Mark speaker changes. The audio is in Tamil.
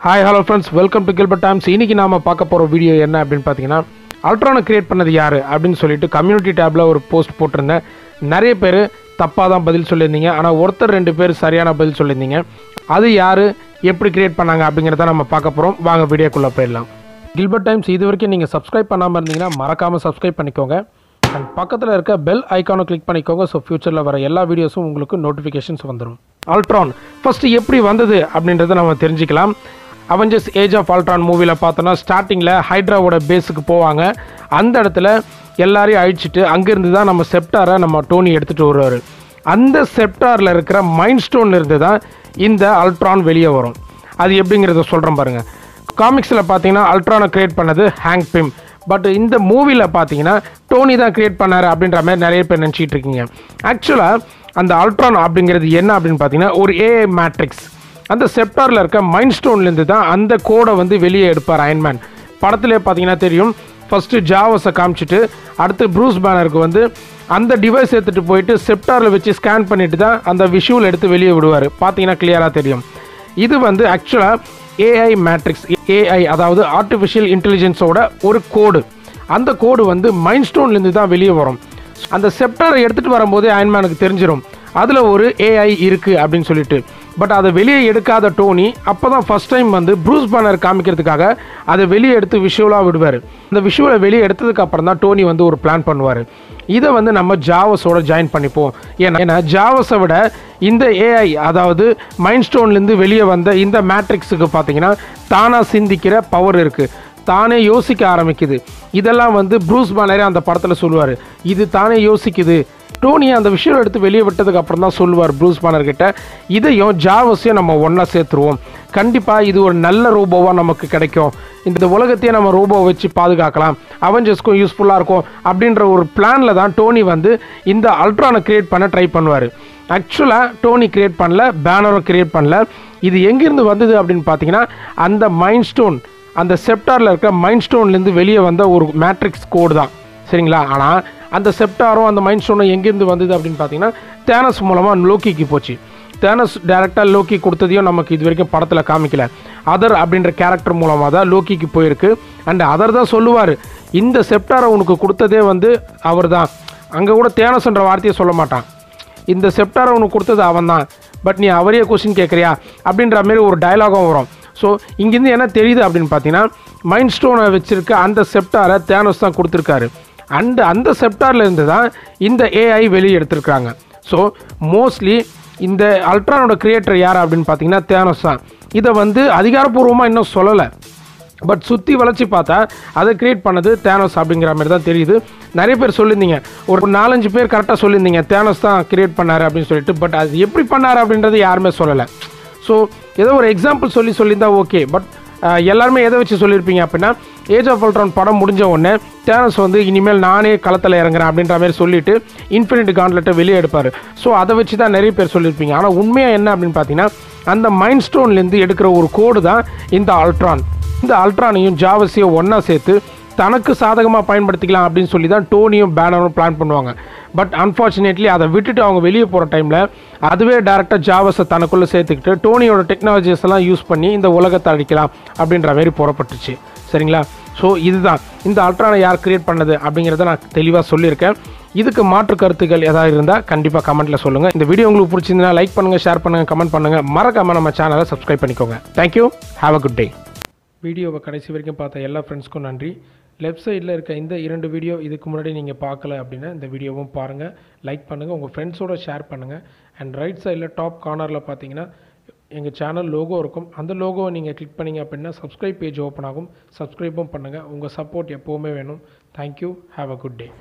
Speaker 1: hi hello friends welcome to Gilbert Times இன்னைக்கு நாம பார்க்க போகிற வீடியோ என்ன அப்படின்னு பார்த்தீங்கன்னா அல்ட்ரானை கிரியேட் பண்ணது யார் அப்படின்னு சொல்லிட்டு கம்யூனிட்டி டேப்பில் ஒரு போஸ்ட் போட்டிருந்தேன் நிறைய பேர் தப்பாக தான் பதில் சொல்லியிருந்தீங்க ஆனால் ஒருத்தர் ரெண்டு பேர் சரியான பதில் சொல்லியிருந்தீங்க அது யார் எப்படி கிரியேட் பண்ணாங்க அப்படிங்கிறத நம்ம பார்க்க போகிறோம் வாங்க வீடியோக்குள்ளே போயிடலாம் கில்பர்ட் டைம்ஸ் இது வரைக்கும் நீங்கள் சப்ஸ்கிரைப் பண்ணாமல் இருந்தீங்கன்னா மறக்காமல் சப்ஸ்கிரைப் பண்ணிக்கோங்க அண்ட் பக்கத்தில் இருக்க பெல் ஐக்கானை கிளிக் பண்ணிக்கோங்க ஸோ ஃப்யூச்சரில் வர எல்லா வீடியோஸும் உங்களுக்கு நோட்டிஃபிகேஷன்ஸ் வந்துடும் அல்ட்ரான் ஃபஸ்ட்டு எப்படி வந்தது அப்படின்றத நம்ம தெரிஞ்சுக்கலாம் அவெஞ்சர்ஸ் ஏஜ் ஆஃப் அல்ட்ரான் மூவியில் பார்த்தோன்னா ஸ்டார்டிங்கில் ஹைட்ராவோட பேஸுக்கு போவாங்க அந்த இடத்துல எல்லாரையும் அழிச்சிட்டு அங்கேருந்து தான் நம்ம செப்டாரை நம்ம டோனி எடுத்துகிட்டு வருவார் அந்த செப்டாரில் இருக்கிற மைண்ட் ஸ்டோன்ல இருந்து தான் இந்த அல்ட்ரான் வெளியே வரும் அது எப்படிங்கிறத சொல்கிறேன் பாருங்கள் காமிக்ஸில் பார்த்தீங்கன்னா அல்ட்ரானை கிரியேட் பண்ணது ஹேங் பிம் பட் இந்த மூவியில் பார்த்தீங்கன்னா டோனி தான் கிரியேட் பண்ணாரு அப்படின்ற மாதிரி நிறைய பேர் நினச்சிட்டு இருக்கீங்க ஆக்சுவலாக அந்த அல்ட்ரான் அப்படிங்கிறது என்ன அப்படின்னு பார்த்தீங்கன்னா ஒரு ஏஐ மேட்ரிக்ஸ் அந்த செப்டாரில் இருக்க மைண்ட் ஸ்டோன்லேருந்து தான் அந்த கோடை வந்து வெளியே எடுப்பார் அயன்மேன் படத்திலே பார்த்தீங்கன்னா தெரியும் ஃபஸ்ட்டு ஜாவஸை காமிச்சிட்டு அடுத்து ப்ரூஸ் பேனருக்கு வந்து அந்த டிவைஸ் எடுத்துகிட்டு போயிட்டு செப்டாரில் வச்சு ஸ்கேன் பண்ணிட்டு தான் அந்த விஷுவல் எடுத்து வெளியே விடுவார் பார்த்தீங்கன்னா கிளியராக தெரியும் இது வந்து ஆக்சுவலாக ஏஐ மேட்ரிக்ஸ் ஏஐ அதாவது ஆர்டிஃபிஷியல் இன்டெலிஜென்ஸோட ஒரு கோடு அந்த கோடு வந்து மைண்ட் ஸ்டோன்லேருந்து தான் வெளியே வரும் அந்த செப்டாரை எடுத்துகிட்டு வரும்போதே அயன்மேனுக்கு தெரிஞ்சிடும் அதில் ஒரு ஏஐ இருக்குது அப்படின்னு சொல்லிட்டு பட் அதை வெளியே எடுக்காத டோனி அப்போ தான் ஃபஸ்ட் டைம் வந்து ப்ரூஸ் பேனர் காமிக்கிறதுக்காக அதை வெளியே எடுத்து விஷுவலாக விடுவார் அந்த விஷுவலை வெளியே எடுத்ததுக்கு அப்புறம் தான் டோனி வந்து ஒரு பிளான் பண்ணுவார் இதை வந்து நம்ம ஜாவஸோட ஜாயின் பண்ணிப்போம் ஏன்னா ஏன்னா ஜாவஸை விட இந்த ஏஐ அதாவது மைண்ட் ஸ்டோன்லேருந்து வெளியே வந்த இந்த மேட்ரிக்ஸுக்கு பார்த்தீங்கன்னா தானாக சிந்திக்கிற பவர் இருக்குது தானே யோசிக்க ஆரம்பிக்குது இதெல்லாம் வந்து ப்ரூஸ் பேனரே அந்த படத்தில் சொல்லுவார் இது தானே யோசிக்குது டோனி அந்த விஷயம் எடுத்து வெளியே விட்டதுக்கு அப்புறம் தான் சொல்லுவார் ப்ரூஸ் பேனர் கிட்ட இதையும் ஜாவஸையும் நம்ம ஒன்றா சேர்த்துருவோம் கண்டிப்பாக இது ஒரு நல்ல ரோபோவாக நமக்கு கிடைக்கும் இந்த உலகத்தையே நம்ம ரோபோ வச்சு பாதுகாக்கலாம் அவெஞ்சர்ஸ்க்கும் யூஸ்ஃபுல்லாக இருக்கும் அப்படின்ற ஒரு பிளானில் தான் டோனி வந்து இந்த அல்ட்ரானை கிரியேட் பண்ண ட்ரை பண்ணுவார் ஆக்சுவலாக டோனி கிரியேட் பண்ணல பேனரும் கிரியேட் பண்ணல இது எங்கேருந்து வந்தது அப்படின்னு பார்த்தீங்கன்னா அந்த மைண்ட் ஸ்டோன் அந்த செப்டாரில் இருக்க மைண்ட் ஸ்டோன்லேருந்து வெளியே வந்த ஒரு மேட்ரிக்ஸ் கோடு தான் சரிங்களா ஆனால் அந்த செப்டாரும் அந்த மைண்ட் ஸ்டோனும் எங்கேருந்து வந்தது அப்படின்னு பார்த்தீங்கன்னா தேனஸ் மூலமாக லோக்கிக்கு போச்சு தேனஸ் டேரெக்டாக லோக்கி கொடுத்ததையும் நமக்கு இது வரைக்கும் படத்தில் காமிக்கல அதர் அப்படின்ற கேரக்டர் மூலமாக தான் லோக்கிக்கு போயிருக்கு அண்ட் அதர் தான் சொல்லுவார் இந்த செப்டாரை உனக்கு கொடுத்ததே வந்து அவர் தான் அங்கே கூட தேனஸ்ன்ற வார்த்தையை சொல்ல மாட்டான் இந்த செப்டாரை உனக்கு கொடுத்தது அவன் தான் பட் நீ அவரையே கொஸ்டின் கேட்குறியா அப்படின்ற மாதிரி ஒரு டயலாகும் வரும் ஸோ இங்கேருந்து என்ன தெரியுது அப்படின்னு பார்த்தீங்கன்னா மைண்ட் ஸ்டோனை வச்சுருக்க அந்த செப்டாரை தேனஸ் தான் கொடுத்துருக்காரு அண்ட் அந்த செப்டாரில் இருந்து தான் இந்த ஏஐ வெளியே எடுத்திருக்காங்க ஸோ மோஸ்ட்லி இந்த அல்ட்ரானோட கிரியேட்டர் யார் அப்படின்னு பார்த்தீங்கன்னா தேனஸ் தான் இதை வந்து அதிகாரப்பூர்வமாக இன்னும் சொல்லலை பட் சுற்றி வளைச்சி பார்த்தா அதை கிரியேட் பண்ணது தேனோஸ் அப்படிங்கிற மாதிரி தான் தெரியுது நிறைய பேர் சொல்லியிருந்தீங்க ஒரு நாலஞ்சு பேர் கரெக்டாக சொல்லியிருந்தீங்க தேனோஸ் தான் கிரியேட் பண்ணார் அப்படின்னு சொல்லிட்டு பட் அது எப்படி பண்ணார் அப்படின்றது யாருமே சொல்லலை ஸோ ஏதோ ஒரு எக்ஸாம்பிள் சொல்லி சொல்லியிருந்தா ஓகே பட் எல்லாருமே எதை வச்சு சொல்லியிருப்பீங்க அப்படின்னா ஏஜ் ஆஃப் அல்ட்ரான் படம் முடிஞ்ச உடனே தேனஸ் வந்து இனிமேல் நானே களத்தில் இறங்குறேன் அப்படின்ற மாதிரி சொல்லிட்டு இன்ஃபினிட்டி கான்லெட்டை வெளியே எடுப்பார் ஸோ அதை வச்சு தான் நிறைய பேர் சொல்லியிருப்பீங்க ஆனால் உண்மையாக என்ன அப்படின்னு பார்த்தீங்கன்னா அந்த மைண்ட் ஸ்டோன்லேருந்து எடுக்கிற ஒரு கோடு தான் இந்த அல்ட்ரான் இந்த அல்ட்ரானையும் ஜாவஸையும் ஒன்றா சேர்த்து தனக்கு சாதகமாக பயன்படுத்திக்கலாம் அப்படின்னு சொல்லி தான் டோனியும் பேனரும் பிளான் பண்ணுவாங்க பட் அன்ஃபார்ச்சுனேட்லி அதை விட்டுட்டு அவங்க வெளியே போகிற டைமில் அதுவே டேரெக்டாக ஜாவஸை தனக்குள்ளே சேர்த்துக்கிட்டு டோனியோட டெக்னாலஜிஸ் எல்லாம் யூஸ் பண்ணி இந்த உலகத்தை அடிக்கலாம் அப்படின்ற மாதிரி புறப்பட்டுச்சு சரிங்களா ஸோ இதுதான் இந்த அல்ட்ரானை யார் கிரியேட் பண்ணது அப்படிங்கிறத நான் தெளிவாக சொல்லியிருக்கேன் இதுக்கு மாற்று கருத்துக்கள் ஏதாவது இருந்தால் கண்டிப்பாக கமெண்ட்டில் சொல்லுங்கள் இந்த வீடியோ உங்களுக்கு பிடிச்சிருந்தா லைக் பண்ணுங்கள் ஷேர் பண்ணுங்கள் கமெண்ட் பண்ணுங்கள் மறக்காமல் நம்ம சேனலை சப்ஸ்கிரைப் பண்ணிக்கோங்க thank you have a good day வீடியோவை கடைசி வரைக்கும் பார்த்த எல்லா ஃப்ரெண்ட்ஸ்க்கும் நன்றி லெஃப்ட் சைடில் இருக்க இந்த இரண்டு வீடியோ இதுக்கு முன்னாடி நீங்கள் பார்க்கல அப்படின்னா இந்த வீடியோவும் பாருங்கள் லைக் பண்ணுங்கள் உங்கள் ஃப்ரெண்ட்ஸோட ஷேர் பண்ணுங்கள் அண்ட் ரைட் சைடில் டாப் கார்னரில் பார்த்தீங்கன்னா எங்கள் சேனல் லோகோ இருக்கும் அந்த லோகோவை நீங்கள் கிளிக் பண்ணீங்க அப்படின்னா சப்ஸ்கிரைப் பேஜ் ஓப்பன் ஆகும் சப்ஸ்கிரைபும் பண்ணுங்கள் உங்கள் சப்போர்ட் எப்போவுமே வேணும் thank you have a good day